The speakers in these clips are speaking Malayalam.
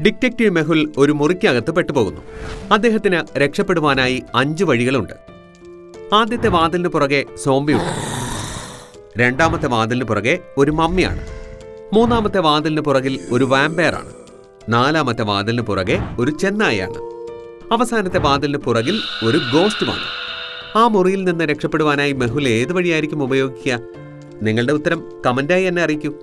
ഡിറ്റക്റ്റീവ് മെഹുൽ ഒരു മുറിക്കകത്ത് പെട്ടുപോകുന്നു അദ്ദേഹത്തിന് രക്ഷപ്പെടുവാനായി അഞ്ച് വഴികളുണ്ട് ആദ്യത്തെ വാതിലിന് പുറകെ സോംബിയുണ്ട് രണ്ടാമത്തെ വാതിലിന് പുറകെ ഒരു മമ്മിയാണ് മൂന്നാമത്തെ വാതിലിന് പുറകിൽ ഒരു വാമ്പയറാണ് നാലാമത്തെ വാതിലിന് പുറകെ ഒരു ചെന്നായാണ് അവസാനത്തെ വാതിലിന് പുറകിൽ ഒരു ഗോസ്റ്റുമാണ് ആ മുറിയിൽ നിന്ന് രക്ഷപ്പെടുവാനായി മെഹുൽ ഏത് വഴിയായിരിക്കും ഉപയോഗിക്കുക നിങ്ങളുടെ ഉത്തരം കമന്റായി എന്നെ അറിയിക്കൂ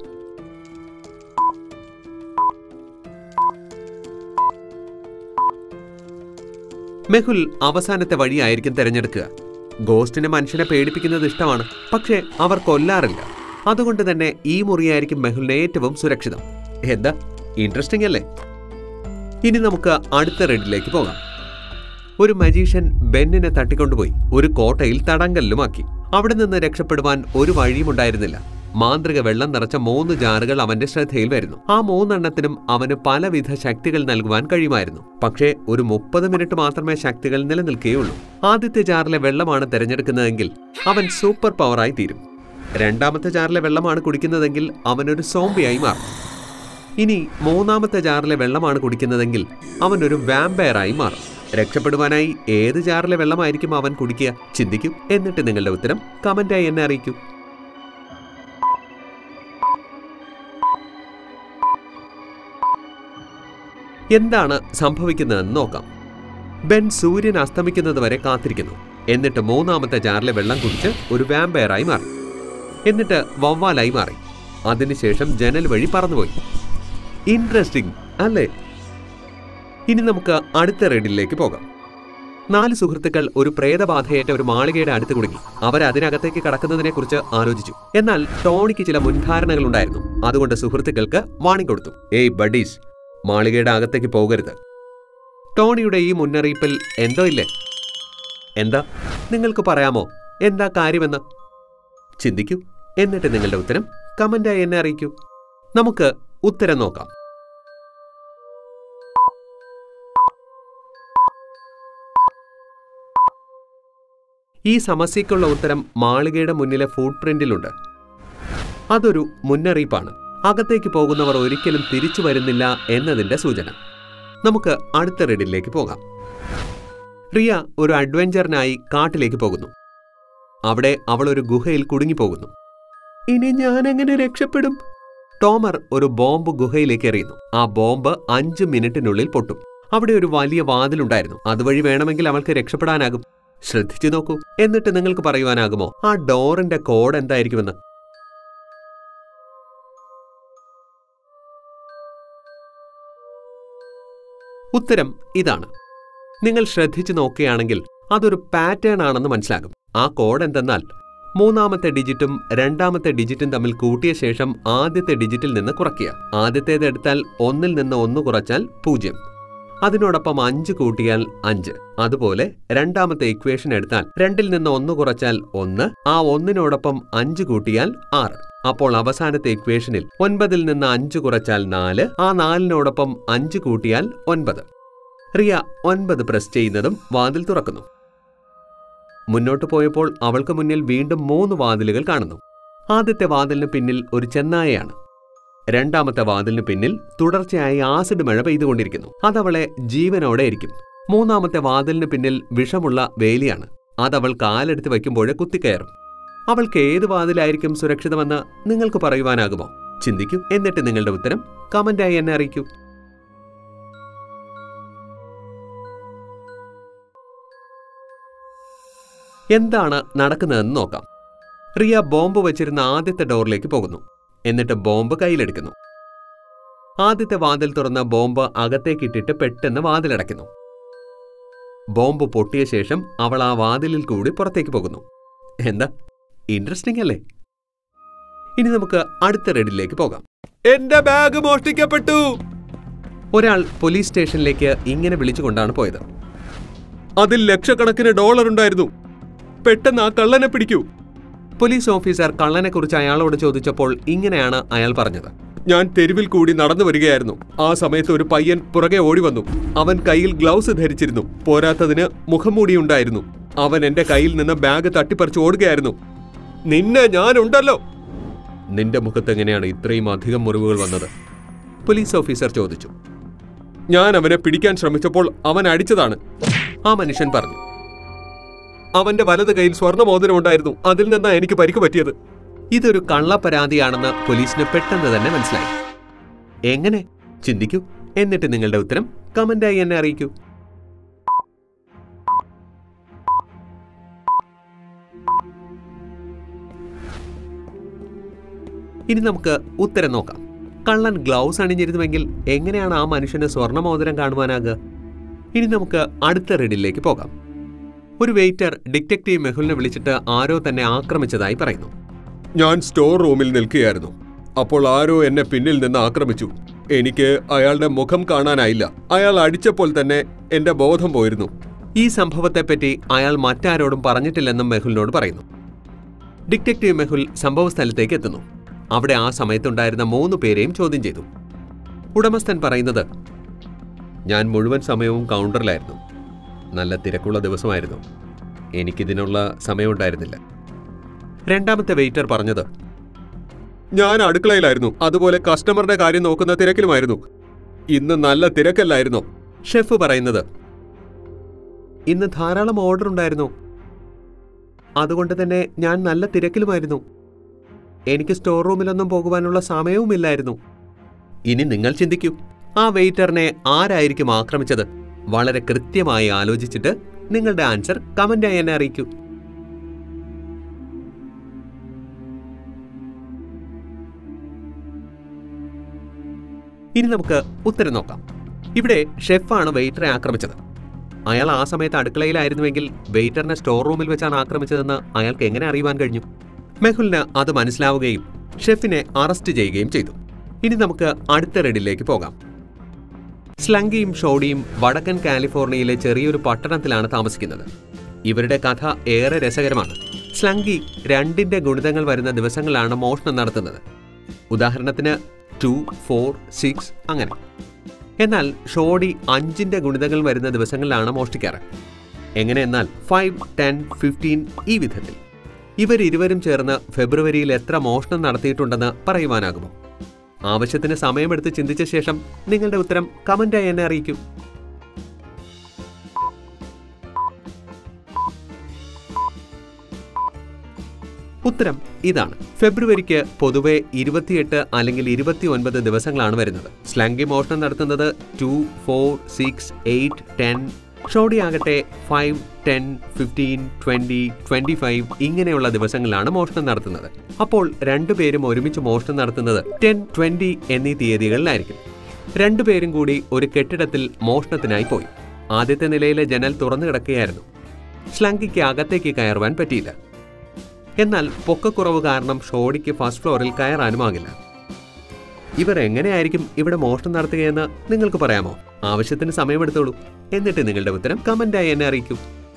മെഹുൽ അവസാനത്തെ വഴിയായിരിക്കും തിരഞ്ഞെടുക്കുക ഗോസ്റ്റിന് മനുഷ്യനെ പേടിപ്പിക്കുന്നത് ഇഷ്ടമാണ് പക്ഷേ അവർ കൊല്ലാറില്ല അതുകൊണ്ട് തന്നെ ഈ മുറിയായിരിക്കും മെഹുലിന് ഏറ്റവും സുരക്ഷിതം എന്താ ഇൻട്രസ്റ്റിംഗ് അല്ലേ ഇനി നമുക്ക് അടുത്ത റെഡിലേക്ക് പോകാം ഒരു മജീഷ്യൻ ബെന്നിനെ തട്ടിക്കൊണ്ടുപോയി ഒരു കോട്ടയിൽ തടങ്കല്ലുമാക്കി അവിടെ നിന്ന് രക്ഷപ്പെടുവാൻ ഒരു വഴിയും ഉണ്ടായിരുന്നില്ല മാന്ത്രിക വെള്ളം നിറച്ച മൂന്ന് ജാറുകൾ അവന്റെ ശ്രദ്ധയിൽ വരുന്നു ആ മൂന്നെണ്ണത്തിനും അവന് പലവിധ ശക്തികൾ നൽകുവാൻ കഴിയുമായിരുന്നു പക്ഷേ ഒരു മുപ്പത് മിനിറ്റ് മാത്രമേ ശക്തികൾ നിലനിൽക്കുകയുള്ളൂ ആദ്യത്തെ ജാറിലെ വെള്ളമാണ് തിരഞ്ഞെടുക്കുന്നതെങ്കിൽ അവൻ സൂപ്പർ പവറായി തീരും രണ്ടാമത്തെ ജാറിലെ വെള്ളമാണ് കുടിക്കുന്നതെങ്കിൽ അവനൊരു സോംബിയായി മാറും ഇനി മൂന്നാമത്തെ ജാറിലെ വെള്ളമാണ് കുടിക്കുന്നതെങ്കിൽ അവൻ ഒരു വാമ്പയറായി മാറും രക്ഷപ്പെടുവാനായി ഏത് ജാറിലെ വെള്ളമായിരിക്കും അവൻ കുടിക്കുക ചിന്തിക്കൂ എന്നിട്ട് നിങ്ങളുടെ ഉത്തരം കമന്റായി എന്നെ അറിയിക്കൂ എന്താണ് സംഭവിക്കുന്നതെന്ന് നോക്കാം ബെൻ സൂര്യൻ അസ്തമിക്കുന്നത് വരെ കാത്തിരിക്കുന്നു എന്നിട്ട് മൂന്നാമത്തെ ജാറിലെ വെള്ളം കുടിച്ച് ഒരു വാമ്പയറായി മാറി എന്നിട്ട് വവ്വാലായി മാറി അതിനുശേഷം ജനൽ വഴി പറന്നുപോയി ഇൻട്രസ്റ്റിംഗ് അല്ലേ ഇനി നമുക്ക് അടുത്ത റെഡിലേക്ക് പോകാം നാല് സുഹൃത്തുക്കൾ ഒരു പ്രേതബാധയേറ്റ ഒരു മാളികയുടെ അടുത്ത് കുടുങ്ങി അവർ അതിനകത്തേക്ക് കടക്കുന്നതിനെ കുറിച്ച് ആലോചിച്ചു എന്നാൽ ടോണിക്ക് ചില മുൻധാരണകൾ ഉണ്ടായിരുന്നു അതുകൊണ്ട് സുഹൃത്തുക്കൾക്ക് വാണിംഗ് കൊടുത്തു ഏയ് ബഡീസ് മാളികയുടെ അകത്തേക്ക് പോകരുത് ടോണിയുടെ ഈ മുന്നറിയിപ്പിൽ എന്തോ ഇല്ലേ എന്താ നിങ്ങൾക്ക് പറയാമോ എന്താ കാര്യമെന്ന് ചിന്തിക്കൂ എന്നിട്ട് നിങ്ങളുടെ ഉത്തരം കമന്റായി എന്നെ അറിയിക്കൂ നമുക്ക് ഉത്തരം നോക്കാം ഈ സമസ്യയ്ക്കുള്ള ഉത്തരം മാളികയുടെ മുന്നിലെ ഫുട് പ്രിന്റിലുണ്ട് അതൊരു മുന്നറിയിപ്പാണ് അകത്തേക്ക് പോകുന്നവർ ഒരിക്കലും തിരിച്ചു വരുന്നില്ല എന്നതിന്റെ സൂചന നമുക്ക് അടുത്ത റെഡിലേക്ക് പോകാം റിയ ഒരു അഡ്വഞ്ചറിനായി കാട്ടിലേക്ക് പോകുന്നു അവിടെ അവൾ ഒരു ഗുഹയിൽ കുടുങ്ങിപ്പോകുന്നു ഇനി ഞാൻ എങ്ങനെ രക്ഷപ്പെടും ടോമർ ഒരു ബോംബ് ഗുഹയിലേക്ക് എറിയുന്നു ആ ബോംബ് അഞ്ച് മിനിറ്റിനുള്ളിൽ പൊട്ടും അവിടെ ഒരു വലിയ വാതിലുണ്ടായിരുന്നു അതുവഴി വേണമെങ്കിൽ അവൾക്ക് രക്ഷപ്പെടാനാകും ശ്രദ്ധിച്ചു നോക്കൂ എന്നിട്ട് നിങ്ങൾക്ക് പറയുവാനാകുമോ ആ ഡോറിന്റെ കോഡ് എന്തായിരിക്കുമെന്ന് ഉത്തരം ഇതാണ് നിങ്ങൾ ശ്രദ്ധിച്ചു നോക്കുകയാണെങ്കിൽ അതൊരു പാറ്റേൺ ആണെന്ന് മനസ്സിലാകും ആ കോഡ് എന്തെന്നാൽ മൂന്നാമത്തെ ഡിജിറ്റും രണ്ടാമത്തെ ഡിജിറ്റും തമ്മിൽ കൂട്ടിയ ശേഷം ആദ്യത്തെ ഡിജിറ്റിൽ നിന്ന് കുറയ്ക്കുക ആദ്യത്തേത് എടുത്താൽ ഒന്നിൽ നിന്ന് ഒന്ന് കുറച്ചാൽ പൂജ്യം അതിനോടൊപ്പം അഞ്ച് കൂട്ടിയാൽ അഞ്ച് അതുപോലെ രണ്ടാമത്തെ ഇക്വേഷൻ എടുത്താൽ രണ്ടിൽ നിന്ന് ഒന്ന് കുറച്ചാൽ ഒന്ന് ആ ഒന്നിനോടൊപ്പം അഞ്ച് കൂട്ടിയാൽ ആറ് അപ്പോൾ അവസാനത്തെ ഇക്വേഷനിൽ ഒൻപതിൽ നിന്ന് അഞ്ച് കുറച്ചാൽ നാല് ആ നാലിനോടൊപ്പം അഞ്ച് കൂട്ടിയാൽ ഒൻപത് റിയ ഒൻപത് പ്രസ് ചെയ്യുന്നതും വാതിൽ തുറക്കുന്നു മുന്നോട്ട് പോയപ്പോൾ അവൾക്ക് മുന്നിൽ വീണ്ടും മൂന്ന് വാതിലുകൾ കാണുന്നു ആദ്യത്തെ വാതിലിന് പിന്നിൽ ഒരു ചെന്നായയാണ് രണ്ടാമത്തെ വാതിലിന് പിന്നിൽ തുടർച്ചയായി ആസിഡ് മഴ പെയ്തുകൊണ്ടിരിക്കുന്നു അതവളെ ജീവനോടെ ഇരിക്കും മൂന്നാമത്തെ വാതിലിന് പിന്നിൽ വിഷമുള്ള വേലിയാണ് അതവൾ കാലെടുത്ത് വയ്ക്കുമ്പോഴേ കുത്തിക്കയറും അവൾക്ക് ഏത് വാതിലായിരിക്കും സുരക്ഷിതമെന്ന് നിങ്ങൾക്ക് പറയുവാനാകുമോ ചിന്തിക്കൂ എന്നിട്ട് നിങ്ങളുടെ ഉത്തരം കമന്റായി എന്നെ അറിയിക്കൂ എന്താണ് നടക്കുന്നതെന്ന് നോക്കാം റിയ ബോംബ് വെച്ചിരുന്ന ആദ്യത്തെ ഡോറിലേക്ക് പോകുന്നു എന്നിട്ട് ബോംബ് കയ്യിലെടുക്കുന്നു ആദ്യത്തെ വാതിൽ തുറന്ന ബോംബ് അകത്തേക്കിട്ടിട്ട് പെട്ടെന്ന് വാതിലടയ്ക്കുന്നു ബോംബ് പൊട്ടിയ ശേഷം അവൾ ആ വാതിലിൽ കൂടി പുറത്തേക്ക് പോകുന്നു എന്താ ഇൻട്രസ്റ്റിംഗ് അല്ലേ ഇനി നമുക്ക് അടുത്ത റെഡിലേക്ക് പോകാം എന്റെ ബാഗ് മോഷ്ടിക്കപ്പെട്ടു ഒരാൾ പോലീസ് സ്റ്റേഷനിലേക്ക് ഇങ്ങനെ വിളിച്ചുകൊണ്ടാണ് പോയത് അതിൽ ലക്ഷക്കണക്കിന് ഡോളർ ഉണ്ടായിരുന്നു പെട്ടെന്ന് ആ കള്ളനെ പിടിക്കൂ പോലീസ് ഓഫീസർ കള്ളനെക്കുറിച്ച് അയാളോട് ചോദിച്ചപ്പോൾ ഇങ്ങനെയാണ് അയാൾ പറഞ്ഞത് ഞാൻ തെരുവിൽ കൂടി നടന്നു വരികയായിരുന്നു ആ സമയത്ത് ഒരു പയ്യൻ പുറകെ ഓടി വന്നു അവൻ കയ്യിൽ ഗ്ലൗസ് ധരിച്ചിരുന്നു പോരാത്തതിന് മുഖംമൂടി ഉണ്ടായിരുന്നു അവൻ എന്റെ കയ്യിൽ നിന്ന് ബാഗ് തട്ടിപ്പറിച്ച് ഓടുകയായിരുന്നു നിന്നെ ഞാനുണ്ടല്ലോ നിന്റെ മുഖത്ത് എങ്ങനെയാണ് ഇത്രയും അധികം മുറിവുകൾ വന്നത് പോലീസ് ഓഫീസർ ചോദിച്ചു ഞാൻ അവനെ പിടിക്കാൻ ശ്രമിച്ചപ്പോൾ അവൻ അടിച്ചതാണ് ആ മനുഷ്യൻ പറഞ്ഞു അവന്റെ വലത് കയ്യിൽ സ്വർണ്ണ മോതിരം ഉണ്ടായിരുന്നു അതിൽ നിന്നാ എനിക്ക് പരിക്ക് പറ്റിയത് ഇതൊരു കള്ളപ്പരാതിയാണെന്ന് പോലീസിന് പെട്ടെന്ന് തന്നെ മനസ്സിലായി എങ്ങനെ ചിന്തിക്കൂ എന്നിട്ട് നിങ്ങളുടെ ഉത്തരം കമന്റായി എന്നെ അറിയിക്കൂ ഇനി നമുക്ക് ഉത്തരം നോക്കാം കള്ളൻ ഗ്ലൗസ് അണിഞ്ഞിരുന്നുവെങ്കിൽ എങ്ങനെയാണ് ആ മനുഷ്യന് സ്വർണ്ണ മോതിരം കാണുവാനാകുക ഇനി നമുക്ക് അടുത്ത റെഡിലേക്ക് പോകാം ഒരു വെയിറ്റർ ഡിറ്റക്റ്റീവ് മെഹുലിനെ വിളിച്ചിട്ട് ആരോ തന്നെ ആക്രമിച്ചതായി പറയുന്നു ഞാൻ സ്റ്റോർ റൂമിൽ നിൽക്കുകയായിരുന്നു അപ്പോൾ ആരോ എന്നെ പിന്നിൽ നിന്ന് ആക്രമിച്ചു എനിക്ക് അയാളുടെ മുഖം കാണാനായില്ല അയാൾ അടിച്ചപ്പോൾ തന്നെ എന്റെ ബോധം പോയിരുന്നു ഈ സംഭവത്തെപ്പറ്റി അയാൾ മറ്റാരോടും പറഞ്ഞിട്ടില്ലെന്നും മെഹുലിനോട് പറയുന്നു ഡിറ്റക്റ്റീവ് മെഹുൽ സംഭവസ്ഥലത്തേക്ക് എത്തുന്നു അവിടെ ആ സമയത്തുണ്ടായിരുന്ന മൂന്ന് പേരെയും ചോദ്യം ചെയ്തു ഉടമസ്ഥൻ പറയുന്നത് ഞാൻ മുഴുവൻ സമയവും കൗണ്ടറിലായിരുന്നു നല്ല തിരക്കുള്ള ദിവസമായിരുന്നു എനിക്കിതിനുള്ള സമയമുണ്ടായിരുന്നില്ല രണ്ടാമത്തെ വെയിറ്റർ പറഞ്ഞത് ഞാൻ അടുക്കളയിലായിരുന്നു അതുപോലെ കസ്റ്റമറുടെ കാര്യം നോക്കുന്ന തിരക്കിലുമായിരുന്നു ഇന്ന് നല്ല തിരക്കല്ലായിരുന്നു ഷെഫ് പറയുന്നത് ഇന്ന് ധാരാളം ഓർഡർ ഉണ്ടായിരുന്നു അതുകൊണ്ട് തന്നെ ഞാൻ നല്ല തിരക്കിലുമായിരുന്നു എനിക്ക് സ്റ്റോർ റൂമിലൊന്നും പോകുവാനുള്ള സമയവുമില്ലായിരുന്നു ഇനി നിങ്ങൾ ചിന്തിക്കൂ ആ വെയിറ്ററിനെ ആരായിരിക്കും ആക്രമിച്ചത് വളരെ കൃത്യമായി ആലോചിച്ചിട്ട് നിങ്ങളുടെ ആൻസർ കമന്റായി എന്നെ അറിയിക്കൂ ഇനി നമുക്ക് ഉത്തരം നോക്കാം ഇവിടെ ഷെഫാണ് വെയിറ്ററെ ആക്രമിച്ചത് അയാൾ ആ സമയത്ത് അടുക്കളയിലായിരുന്നുവെങ്കിൽ വെയിറ്ററിനെ സ്റ്റോർ റൂമിൽ വെച്ചാണ് ആക്രമിച്ചതെന്ന് അയാൾക്ക് എങ്ങനെ അറിയുവാൻ കഴിഞ്ഞു മെഹുലിന് അത് മനസ്സിലാവുകയും ഷെഫിനെ അറസ്റ്റ് ചെയ്യുകയും ചെയ്തു ഇനി നമുക്ക് അടുത്ത റെഡിലേക്ക് പോകാം സ്ലങ്കിയും ഷോഡിയും വടക്കൻ കാലിഫോർണിയയിലെ ചെറിയൊരു പട്ടണത്തിലാണ് താമസിക്കുന്നത് ഇവരുടെ കഥ ഏറെ രസകരമാണ് സ്ലങ്കി രണ്ടിന്റെ ഗുണിതങ്ങൾ വരുന്ന ദിവസങ്ങളിലാണ് മോഷണം നടത്തുന്നത് ഉദാഹരണത്തിന് ടു ഫോർ സിക്സ് അങ്ങനെ എന്നാൽ ഷോഡി അഞ്ചിന്റെ ഗുണിതങ്ങൾ വരുന്ന ദിവസങ്ങളിലാണ് മോഷ്ടിക്കാറ് എങ്ങനെയെന്നാൽ ഫൈവ് ടെൻ ഫിഫ്റ്റീൻ ഈ വിധത്തിൽ ഇവരിരുവരും ചേർന്ന് ഫെബ്രുവരിയിൽ എത്ര മോഷണം നടത്തിയിട്ടുണ്ടെന്ന് പറയുവാനാകുമോ ആവശ്യത്തിന് സമയമെടുത്ത് ചിന്തിച്ച ശേഷം നിങ്ങളുടെ ഉത്തരം കമന്റായി എന്നെ അറിയിക്കൂ ഉത്തരം ഇതാണ് ഫെബ്രുവരിക്ക് പൊതുവെ ഇരുപത്തിയെട്ട് അല്ലെങ്കിൽ ഇരുപത്തി ഒൻപത് ദിവസങ്ങളാണ് വരുന്നത് സ്ലങ്കി മോഷണം നടത്തുന്നത് two four six eight ten ഷോഡി ആകട്ടെ five ten fifteen twenty twenty five ഇങ്ങനെയുള്ള ദിവസങ്ങളിലാണ് മോഷണം നടത്തുന്നത് അപ്പോൾ രണ്ടുപേരും ഒരുമിച്ച് മോഷണം നടത്തുന്നത് ടെൻ ട്വന്റി എന്നീ തീയതികളിലായിരിക്കും രണ്ടുപേരും കൂടി ഒരു കെട്ടിടത്തിൽ മോഷണത്തിനായി പോയി ആദ്യത്തെ നിലയിലെ ജനൽ തുറന്നു കിടക്കുകയായിരുന്നു സ്ലങ്കിക്ക് അകത്തേക്ക് കയറുവാൻ പറ്റിയില്ല എന്നാൽ പൊക്കക്കുറവ് കാരണം ഷോഡിക്ക് ഫസ്റ്റ് ഫ്ലോറിൽ കയറാനുമാകില്ല ഇവർ എങ്ങനെയായിരിക്കും ഇവിടെ മോഷണം നടത്തുകയെന്ന് നിങ്ങൾക്ക് പറയാമോ ആവശ്യത്തിന് സമയമെടുത്തോളൂ എന്നിട്ട് നിങ്ങളുടെ ഉത്തരം കമന്റായി എന്നെ അറിയിക്കൂ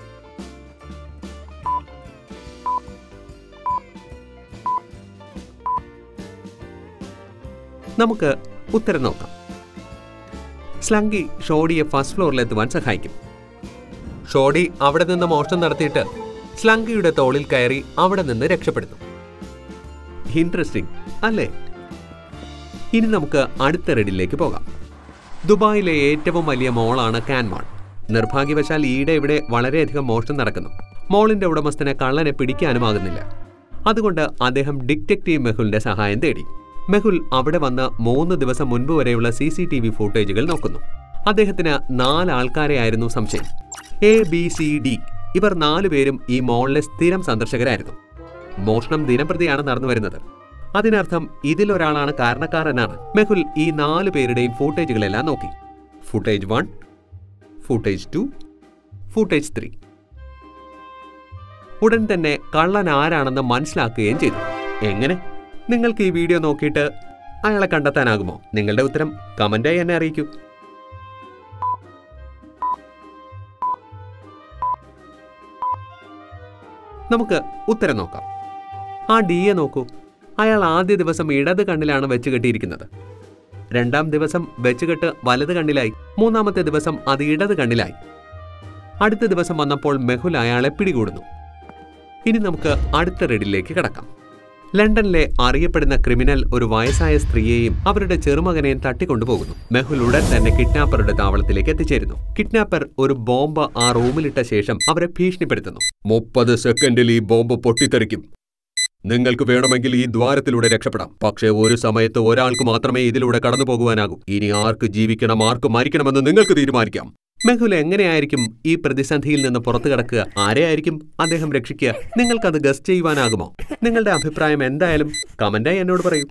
നമുക്ക് ഉത്തരം നോക്കാം സ്ലങ്കി ഷോഡിയെ ഫസ്റ്റ് ഫ്ലോറിലെത്തുവാൻ സഹായിക്കും ഷോഡി അവിടെ നിന്ന് മോഷണം നടത്തിയിട്ട് സ്ലങ്കിയുടെ തോളിൽ കയറി അവിടെ നിന്ന് രക്ഷപ്പെടുന്നു ഇൻട്രസ്റ്റിംഗ് അല്ലേ ഇനി നമുക്ക് അടുത്ത റെഡിലേക്ക് പോകാം ദുബായിലെ ഏറ്റവും വലിയ മോളാണ് കാൻമാൾ നിർഭാഗ്യവശാൽ ഈയിടെ ഇവിടെ വളരെയധികം മോഷണം നടക്കുന്നു മോളിന്റെ ഉടമസ്ഥനെ കള്ളനെ പിടിക്കാനുമാകുന്നില്ല അതുകൊണ്ട് അദ്ദേഹം ഡിറ്റക്റ്റീവ് മെഹുലിന്റെ സഹായം തേടി മെഹുൽ അവിടെ വന്ന് മൂന്ന് ദിവസം മുൻപ് വരെയുള്ള സി സി ടി വി ഫുട്ടേജുകൾ നോക്കുന്നു അദ്ദേഹത്തിന് നാല് ആൾക്കാരെയായിരുന്നു സംശയം എ ബി സി ഡി ഇവർ നാലുപേരും ഈ മോളിലെ സ്ഥിരം സന്ദർശകരായിരുന്നു മോഷണം ദിനംപ്രതിയാണ് നടന്നു വരുന്നത് അതിനർത്ഥം ഇതിലൊരാളാണ് കാരണക്കാരനാണ് മെഹുൽ ഈ നാല് പേരുടെയും ഫൂട്ടേജുകളെല്ലാം നോക്കി footage one footage two footage three ഉടൻ തന്നെ കള്ളൻ ആരാണെന്ന് മനസ്സിലാക്കുകയും ചെയ്തു എങ്ങനെ നിങ്ങൾക്ക് ഈ വീഡിയോ നോക്കിയിട്ട് അയാളെ കണ്ടെത്താനാകുമോ നിങ്ങളുടെ ഉത്തരം കമന്റായി എന്നെ അറിയിക്കൂ നമുക്ക് ഉത്തരം നോക്കാം ആ ഡിയെ നോക്കൂ അയാൾ ആദ്യ ദിവസം ഇടത് കണ്ണിലാണ് വെച്ച് കെട്ടിയിരിക്കുന്നത് രണ്ടാം ദിവസം വെച്ചുകെട്ട് വലത് കണ്ണിലായി മൂന്നാമത്തെ ദിവസം അത് ഇടത് കണ്ണിലായി അടുത്ത ദിവസം വന്നപ്പോൾ മെഹുൽ അയാളെ പിടികൂടുന്നു ഇനി നമുക്ക് അടുത്ത റെഡിലേക്ക് കിടക്കാം ലണ്ടനിലെ അറിയപ്പെടുന്ന ക്രിമിനൽ ഒരു വയസ്സായ സ്ത്രീയെയും അവരുടെ ചെറുമകനെയും തട്ടിക്കൊണ്ടുപോകുന്നു മെഹുൽ ഉടൻ തന്നെ കിഡ്നാപ്പറുടെ താവളത്തിലേക്ക് എത്തിച്ചേരുന്നു കിഡ്നാപ്പർ ഒരു ബോംബ് ആ റൂമിലിട്ട ശേഷം അവരെ ഭീഷണിപ്പെടുത്തുന്നു മുപ്പത് സെക്കൻഡിൽ ഈ ബോംബ് പൊട്ടിത്തെറിക്കും നിങ്ങൾക്ക് വേണമെങ്കിൽ ഈ ദ്വാരത്തിലൂടെ രക്ഷപ്പെടാം പക്ഷേ ഒരു സമയത്ത് ഒരാൾക്ക് മാത്രമേ ഇതിലൂടെ കടന്നു പോകുവാനാകൂ ഇനി ആർക്ക് ജീവിക്കണം ആർക്ക് മരിക്കണമെന്ന് നിങ്ങൾക്ക് തീരുമാനിക്കാം മെഹുൽ എങ്ങനെയായിരിക്കും ഈ പ്രതിസന്ധിയിൽ നിന്ന് പുറത്തു കടക്കുക ആരെയായിരിക്കും അദ്ദേഹം രക്ഷിക്കുക നിങ്ങൾക്കത് ഗസ് ചെയ്യുവാനാകുമോ നിങ്ങളുടെ അഭിപ്രായം എന്തായാലും കമന്റായി എന്നോട് പറയൂ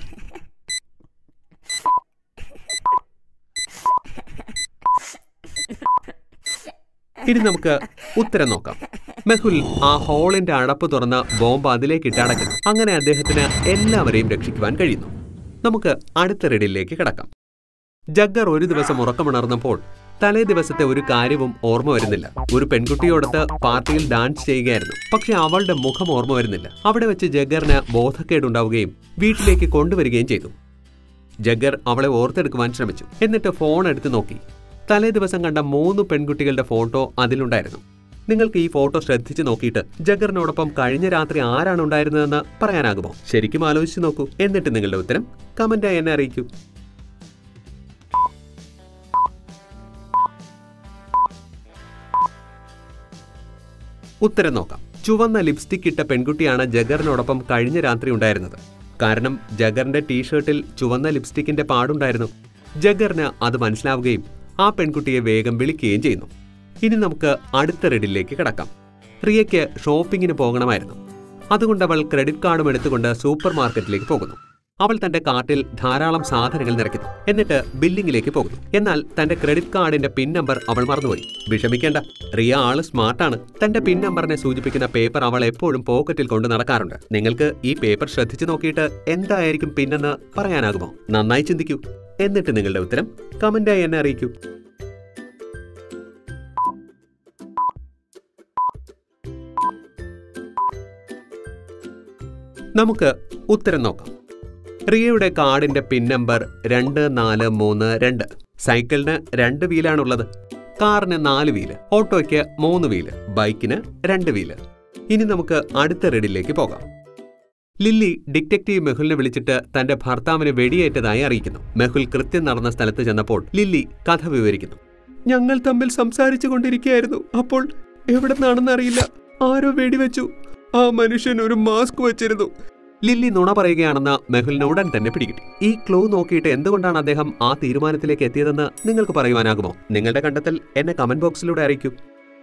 ഇനി നമുക്ക് ഉത്തരം നോക്കാം മെഹുൽ ആ ഹോളിന്റെ അടപ്പ് തുറന്ന ബോംബ് അതിലേക്ക് ഇട്ടടക്കുന്നു അങ്ങനെ അദ്ദേഹത്തിന് എല്ലാവരെയും രക്ഷിക്കുവാൻ കഴിയുന്നു നമുക്ക് അടുത്ത റെഡിലേക്ക് കിടക്കാം ജഗ്ഗർ ഒരു ദിവസം ഉറക്കമുണർന്നപ്പോൾ തലേ ദിവസത്തെ ഒരു കാര്യവും ഓർമ്മ വരുന്നില്ല ഒരു പെൺകുട്ടിയോടൊത്ത് പാർട്ടിയിൽ ഡാൻസ് ചെയ്യുകയായിരുന്നു പക്ഷെ അവളുടെ മുഖം ഓർമ്മ വരുന്നില്ല അവിടെ വെച്ച് ജഗ്ഗറിന് ബോധക്കേടുണ്ടാവുകയും വീട്ടിലേക്ക് കൊണ്ടുവരികയും ചെയ്തു ജഗ്ഗർ അവളെ ഓർത്തെടുക്കുവാൻ ശ്രമിച്ചു എന്നിട്ട് ഫോൺ എടുത്ത് നോക്കി തലേ ദിവസം കണ്ട മൂന്ന് പെൺകുട്ടികളുടെ ഫോട്ടോ അതിലുണ്ടായിരുന്നു നിങ്ങൾക്ക് ഈ ഫോട്ടോ ശ്രദ്ധിച്ചു നോക്കിയിട്ട് ജഗ്ഗറിനോടൊപ്പം കഴിഞ്ഞ രാത്രി ആരാണ് ഉണ്ടായിരുന്നതെന്ന് പറയാനാകുമോ ശരിക്കും ആലോചിച്ച് നോക്കൂ എന്നിട്ട് നിങ്ങളുടെ ഉത്തരം കമന്റായി എന്നെ അറിയിക്കൂ ഉത്തരം നോക്കാം ചുവന്ന ലിപ്സ്റ്റിക് ഇട്ട പെൺകുട്ടിയാണ് ജഗറിനോടൊപ്പം കഴിഞ്ഞ രാത്രി ഉണ്ടായിരുന്നത് കാരണം ജഗറിന്റെ ടീഷർട്ടിൽ ചുവന്ന ലിപ്സ്റ്റിക്കിന്റെ പാടുണ്ടായിരുന്നു ജഗറിന് അത് മനസ്സിലാവുകയും ആ പെൺകുട്ടിയെ വേഗം വിളിക്കുകയും ചെയ്യുന്നു ഇനി നമുക്ക് അടുത്ത റെഡിലേക്ക് കിടക്കാം റിയയ്ക്ക് ഷോപ്പിങ്ങിന് പോകണമായിരുന്നു അതുകൊണ്ട് അവൾ ക്രെഡിറ്റ് കാർഡും എടുത്തുകൊണ്ട് സൂപ്പർ മാർക്കറ്റിലേക്ക് പോകുന്നു അവൾ തന്റെ കാർട്ടിൽ ധാരാളം സാധനങ്ങൾ നിറയ്ക്കുന്നു എന്നിട്ട് ബില്ലിങ്ങിലേക്ക് പോകുന്നു എന്നാൽ തന്റെ ക്രെഡിറ്റ് കാർഡിന്റെ പിൻ നമ്പർ അവൾ മറന്നുപോയി വിഷമിക്കേണ്ട റിയ ആള് സ്മാർട്ടാണ് തന്റെ പിൻ നമ്പറിനെ സൂചിപ്പിക്കുന്ന പേപ്പർ അവൾ എപ്പോഴും പോക്കറ്റിൽ കൊണ്ട് നടക്കാറുണ്ട് നിങ്ങൾക്ക് ഈ പേപ്പർ ശ്രദ്ധിച്ചു നോക്കിയിട്ട് എന്തായിരിക്കും പിന്നെന്ന് പറയാനാകുമോ നന്നായി ചിന്തിക്കൂ എന്നിട്ട് നിങ്ങളുടെ ഉത്തരം കമന്റായി എന്നെ അറിയിക്കൂ നമുക്ക് ഉത്തരം നോക്കാം റിയയുടെ കാർഡിന്റെ പിൻ നമ്പർ രണ്ട് നാല് മൂന്ന് രണ്ട് സൈക്കിളിന് രണ്ട് വീലാണുള്ളത് കാറിന് നാല് വീല് ഓട്ടോയ്ക്ക് മൂന്ന് വീല് ബൈക്കിന് രണ്ട് വീല് ഇനി നമുക്ക് അടുത്ത റെഡിലേക്ക് പോകാം ലില്ലി ഡിറ്റക്റ്റീവ് മെഹുലിനെ വിളിച്ചിട്ട് തന്റെ ഭർത്താവിന് വെടിയേറ്റതായി അറിയിക്കുന്നു മെഹുൽ കൃത്യം നടന്ന സ്ഥലത്ത് ചെന്നപ്പോൾ ലില്ലി കഥ വിവരിക്കുന്നു ഞങ്ങൾ തമ്മിൽ സംസാരിച്ചു കൊണ്ടിരിക്കുകയായിരുന്നു അപ്പോൾ എവിടെ നിന്നാണെന്ന് അറിയില്ല ആരോ വെടിവെച്ചു ആ മനുഷ്യൻ ഒരു മാസ്ക് വെച്ചിരുന്നു ലില്ലി നുണ പറയുകയാണെന്ന് മെഹുലിന് ഉടൻ തന്നെ പിടികിട്ടി ഈ ക്ലൂ നോക്കിയിട്ട് എന്തുകൊണ്ടാണ് അദ്ദേഹം ആ തീരുമാനത്തിലേക്ക് എത്തിയതെന്ന് നിങ്ങൾക്ക് പറയുവാനാകുമോ നിങ്ങളുടെ കണ്ടെത്തൽ എന്നെ കമന്റ് ബോക്സിലൂടെ അറിയിക്കൂ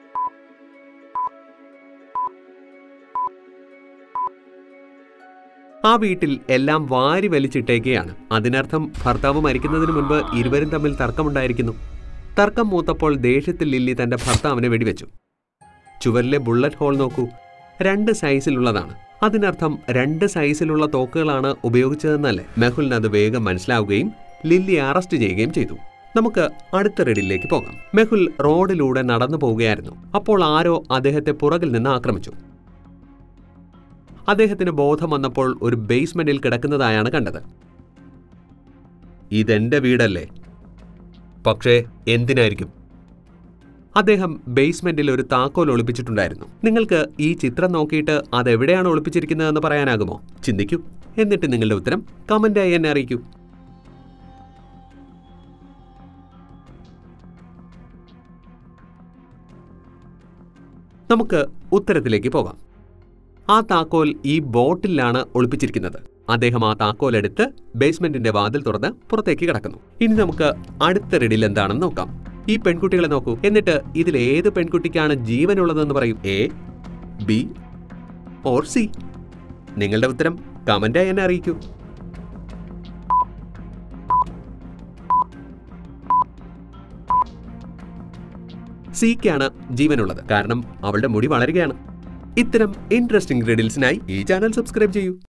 ആ വീട്ടിൽ എല്ലാം വാരി വലിച്ചിട്ടേക്കുകയാണ് അതിനർത്ഥം ഭർത്താവ് മരിക്കുന്നതിന് മുൻപ് ഇരുവരും തമ്മിൽ തർക്കമുണ്ടായിരിക്കുന്നു തർക്കം മൂത്തപ്പോൾ ദേഷ്യത്തിൽ ലില്ലി തന്റെ ഭർത്താവിനെ വെടിവെച്ചു ചുവരിലെ ബുള്ളറ്റ് ഹോൾ നോക്കൂ രണ്ട് സൈസിലുള്ളതാണ് അതിനർത്ഥം രണ്ട് സൈസിലുള്ള തോക്കുകളാണ് ഉപയോഗിച്ചതെന്നല്ലേ മെഹുലിന് അത് വേഗം മനസ്സിലാവുകയും ലില്ലി അറസ്റ്റ് ചെയ്യുകയും ചെയ്തു നമുക്ക് അടുത്ത റെഡിലേക്ക് പോകാം മെഹുൽ റോഡിലൂടെ നടന്നു പോവുകയായിരുന്നു അപ്പോൾ ആരോ അദ്ദേഹത്തെ പുറകിൽ നിന്ന് ആക്രമിച്ചു അദ്ദേഹത്തിന് ബോധം വന്നപ്പോൾ ഒരു ബേസ്മെന്റിൽ കിടക്കുന്നതായാണ് കണ്ടത് ഇതെന്റെ വീടല്ലേ പക്ഷേ എന്തിനായിരിക്കും അദ്ദേഹം ബേസ്മെന്റിൽ ഒരു താക്കോൽ ഒളിപ്പിച്ചിട്ടുണ്ടായിരുന്നു നിങ്ങൾക്ക് ഈ ചിത്രം നോക്കിയിട്ട് അതെവിടെയാണ് ഒളിപ്പിച്ചിരിക്കുന്നതെന്ന് പറയാനാകുമോ ചിന്തിക്കൂ എന്നിട്ട് നിങ്ങളുടെ ഉത്തരം കമന്റായി എന്നെ അറിയിക്കൂ നമുക്ക് ഉത്തരത്തിലേക്ക് പോകാം ആ താക്കോൽ ഈ ബോട്ടിലാണ് ഒളിപ്പിച്ചിരിക്കുന്നത് അദ്ദേഹം ആ താക്കോൽ എടുത്ത് ബേസ്മെന്റിന്റെ വാതിൽ തുറന്ന് പുറത്തേക്ക് കിടക്കുന്നു ഇനി നമുക്ക് അടുത്ത റെഡിൽ എന്താണെന്ന് നോക്കാം ഈ പെൺകുട്ടികളെ നോക്കൂ എന്നിട്ട് ഇതിൽ ഏത് പെൺകുട്ടിക്കാണ് ജീവനുള്ളതെന്ന് പറയും എ ബി ഓർ സി നിങ്ങളുടെ ഉത്തരം കമന്റായി എന്നെ അറിയിക്കൂ സിക്കാണ് ജീവനുള്ളത് കാരണം അവളുടെ മുടി വളരുകയാണ് ഇത്തരം ഇൻട്രസ്റ്റിംഗ് റീഡിൽസിനായി ഈ ചാനൽ സബ്സ്ക്രൈബ് ചെയ്യൂ